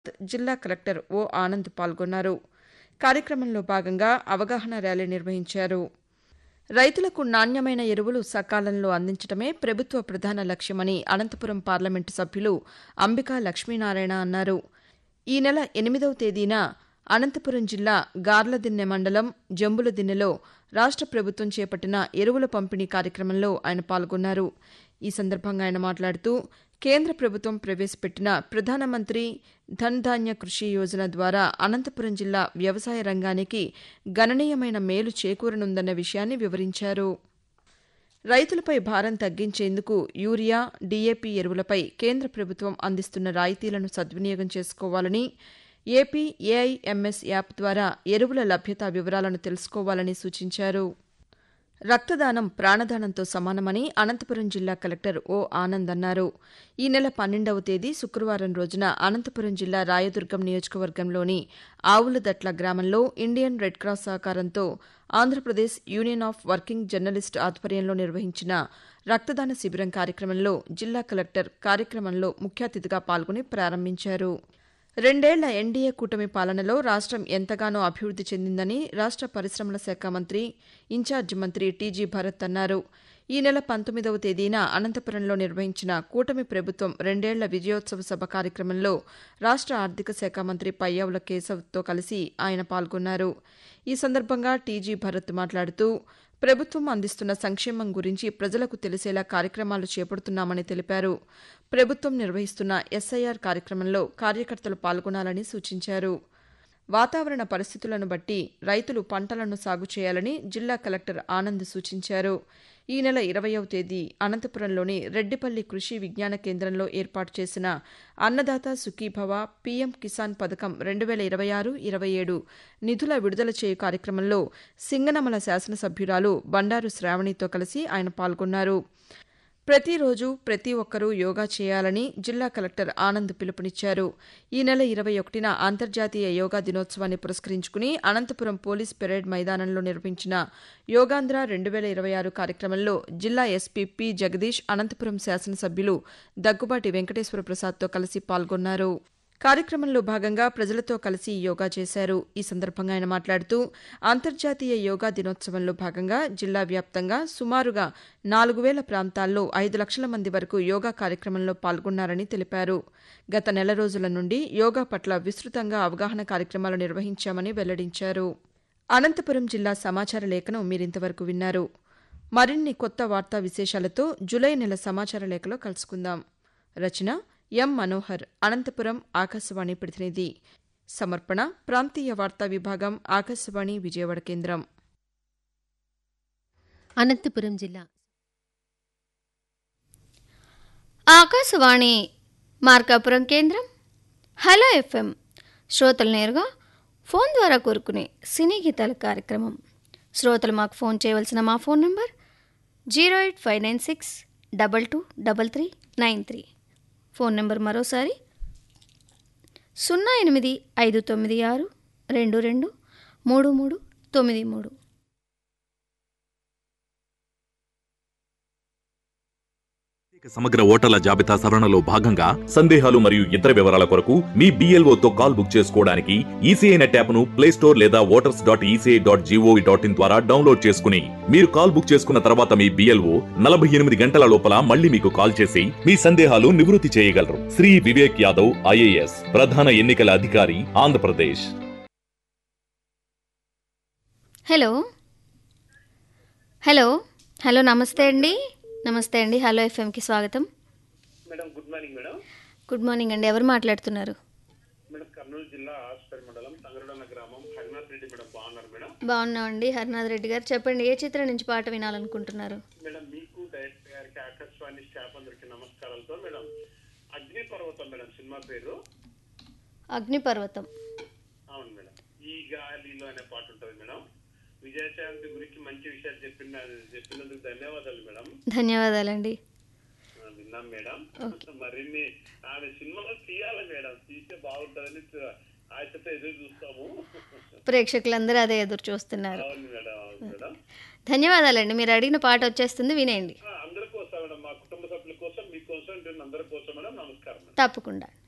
జిల్లా కలెక్టర్ ఓ ఆనంద్ పాల్గొన్నారు కార్యక్రమంలో భాగంగా అవగాహన ర్యాలీ నిర్వహించారు రైతులకు నాణ్యమైన ఎరువులు సకాలంలో అందించడమే ప్రభుత్వ ప్రధాన లక్ష్యమని అనంతపురం పార్లమెంటు సభ్యులు అంబికా లక్ష్మీనారాయణ అన్నారు ఈ నెల ఎనిమిదవ తేదీన అనంతపురం జిల్లా గార్లదిన్నె మండలం జంబులదిన్నెలో రాష్ట ప్రభుత్వం చేపట్టిన ఎరువుల పంపిణీ కార్యక్రమంలో ఆయన పాల్గొన్నారు ఈ సందర్భంగా ఆయన మాట్లాడుతూ కేంద్ర ప్రభుత్వం ప్రవేశపెట్టిన ప్రధానమంత్రి ధన్ ధాన్య కృషి యోజన ద్వారా అనంతపురం జిల్లా వ్యవసాయ రంగానికి గణనీయమైన మేలు చేకూరనుందన్న విషయాన్ని వివరించారు రైతులపై భారం తగ్గించేందుకు యూరియా డీఏపీ ఎరువులపై కేంద్ర ప్రభుత్వం అందిస్తున్న రాయితీలను సద్వినియోగం చేసుకోవాలని ఏపీ ఏఐఎంఎస్ యాప్ ద్వారా ఎరువుల లభ్యత వివరాలను తెలుసుకోవాలని సూచించారు రక్తదానం ప్రాణదానంతో సమానమని అనంతపురం జిల్లా కలెక్టర్ ఓ ఆనంద్ అన్నారు ఈ నెల పన్నెండవ తేదీ శుక్రవారం రోజున అనంతపురం జిల్లా రాయదుర్గం నియోజకవర్గంలోని ఆవులదట్ల గ్రామంలో ఇండియన్ రెడ్ క్రాస్ సహకారంతో Andhra Pradesh union of working journalist ఆధ్వర్యంలో నిర్వహించిన రక్తదాన శిబిరం కార్యక్రమంలో జిల్లా కలెక్టర్ కార్యక్రమంలో ముఖ్య అతిథిగా పాల్గొని ప్రారంభించారు రెండేళ్ల ఎన్డీఏ కూటమి పాలనలో రాష్టం ఎంతగానో అభివృద్ది చెందిందని రాష్ట పరిశ్రమల శాఖ మంత్రి ఇన్ఛార్జి మంత్రి టీజీ భరత్ అన్నారు ఈ నెల పంతొమ్మిదవ తేదీన అనంతపురంలో నిర్వహించిన కూటమి ప్రభుత్వం రెండేళ్ల విజయోత్సవ సభ కార్యక్రమంలో రాష్ట ఆర్థిక శాఖ మంత్రి పయ్యావుల కేశవ్తో కలిసి ఆయన పాల్గొన్నారు ఈ సందర్భంగా టీజీ భరత్ మాట్లాడుతూ ప్రభుత్వం అందిస్తున్న సంక్షేమం గురించి ప్రజలకు తెలిసేలా కార్యక్రమాలు చేపడుతున్నామని తెలిపారు ప్రభుత్వం నిర్వహిస్తున్న ఎస్ఐఆర్ కార్యక్రమంలో కార్యకర్తలు పాల్గొనాలని సూచించారు వాతావరణ పరిస్థితులను బట్టి రైతులు పంటలను సాగు చేయాలని జిల్లా కలెక్టర్ ఆనంద్ సూచించారు ఈ నెల ఇరవయవ తేదీ అనంతపురంలోని రెడ్డిపల్లి కృషి విజ్ఞాన కేంద్రంలో ఏర్పాటు చేసిన అన్నదాత సుఖీభవ పీఎం కిసాన్ పథకం రెండు వేల ఇరవై ఆరు ఇరవై ఏడు నిధుల విడుదల చేయు కార్యక్రమంలో సింగనమల శాసనసభ్యురాలు బండారు శ్రావణితో కలిసి ఆయన పాల్గొన్నారు ప్రతిరోజు ప్రతి ఒక్కరూ యోగా చేయాలని జిల్లా కలెక్టర్ ఆనంద్ పిలుపునిచ్చారు ఈ నెల ఇరవై ఒకటిన అంతర్జాతీయ యోగా దినోత్సవాన్ని పురస్కరించుకుని అనంతపురం పోలీస్ పెరేడ్ మైదానంలో నిర్వహించిన యోగాంధ్ర రెండు వేల ఇరవై ఆరు కార్యక్రమంలో జిల్లా ఎస్పీ పి జగదీష్ అనంతపురం శాసనసభ్యులు దగ్గుబాటి వెంకటేశ్వర ప్రసాద్తో కలిసి పాల్గొన్నారు కార్యక్రమంలో భాగంగా ప్రజలతో కలిసి యోగా చేశారు ఈ సందర్భంగా ఆయన మాట్లాడుతూ అంతర్జాతీయ యోగా దినోత్సవంలో భాగంగా జిల్లా వ్యాప్తంగా సుమారుగా నాలుగు వేల ప్రాంతాల్లో ఐదు లక్షల మంది వరకు యోగా కార్యక్రమంలో పాల్గొన్నారని తెలిపారు గత నెల రోజుల నుండి యోగా పట్ల విస్తృతంగా అవగాహన కార్యక్రమాలు నిర్వహించామని వెల్లడించారు అనంతపురం జిల్లా సమాచార లేఖను మీరింతవరకు విన్నారు మరిన్ని కొత్త వార్తా విశేషాలతో జులై నెల సమాచార లేఖలో కలుసుకుందాం రచన ఎం మనోహర్ అనంతపురం ఆకాశవాణి ప్రతినిధి సమర్పణ ప్రాంతీయ వార్తా విభాగం ఆకాశవాణి విజయవాడ కేంద్రం అనంతపురం జిల్లా ఆకాశవాణి మార్కాపురం కేంద్రం హలో ఎఫ్ఎం శ్రోతలు నేరుగా ఫోన్ ద్వారా కోరుకునే సినీ గీతాల కార్యక్రమం శ్రోతలు మాకు ఫోన్ చేయవలసిన మా phone number zero eight five nine six double two double three nine three phone number మరోసారి సున్నా ఎనిమిది ఐదు తొమ్మిది ఆరు రెండు రెండు మూడు మూడు తొమ్మిది మూడు సమగ్ర ఓటర్ల జాబితా సవరణలో భాగంగా సందేహాలు మరియు ఇతర వివరాల కొరకు మీ BLO తో కాల్ బుక్ చేసుకోవడానికి ఈసీఐ నెట్ యాప్ను ప్లే స్టోర్ లేదా voters dot ECI dot gov dot in ద్వారా డౌన్లోడ్ చేసుకుని మీరు కాల్ బుక్ చేసుకున్న తర్వాత మీ బిఎల్ఓ నలభై ఎనిమిది గంటల లోపల మళ్ళీ మీకు కాల్ చేసి మీ సందేహాలు నివృత్తి చేయగలరు శ్రీ వివేక్ యాదవ్ ఐఏఎస్ ప్రధాన ఎన్నికల అధికారి ఆంధ్రప్రదేశ్ హలో హలో హలో నమస్తే అండి నమస్తే అండి హలో ఎఫ్ఎంకి స్వాగతం madam good morning madam good morning అండి ఎవరు మాట్లాడుతున్నారు మేడం కర్నూలు జిల్లా ఆస్పేట్ మండలం తంగరడన్న గ్రామం హరినాథ్ రెడ్డి మేడం బాగున్నారు మేడం బాగున్నామండి హరినాథ్ రెడ్డి గారు చెప్పండి ఏ చిత్రం నుంచి పాట వినాలనుకుంటున్నారు మేడం మీకు డైరెక్టర్ గారికి ఆకాశవాణి స్టాఫ్ అందరికి నమస్కారాలతో మేడం అగ్ని పర్వతం మేడం సినిమా పేరు అగ్నిపర్వతం అవును మేడం ఈ గాలిలో అనే పాట ఉంటుంది మేడం విజయశాంతి గురించి మంచి విషయాలు చెప్పిన చెప్పినందుకు ధన్యవాదాలు మేడం ధన్యవాదాలండి ఆ, విన్నాం మేడం మరిన్ని ఆమె సినిమాలు తీయాలి మేడం తీస్తే బాగుంటుందని ఆశతో ఎదురు చూస్తాము ప్రేక్షకులందరూ అదే ఎదురు చూస్తున్నారు అవును మేడం అవును మేడం ధన్యవాదాలండి మీరు అడిగిన పాట వచ్చేస్తుంది వినేయండి ఆ, అందరి కోసం మేడం మా కుటుంబ సభ్యుల కోసం మీకోసం అందరి కోసం మేడం నమస్కారం మేడం తప్పకుండా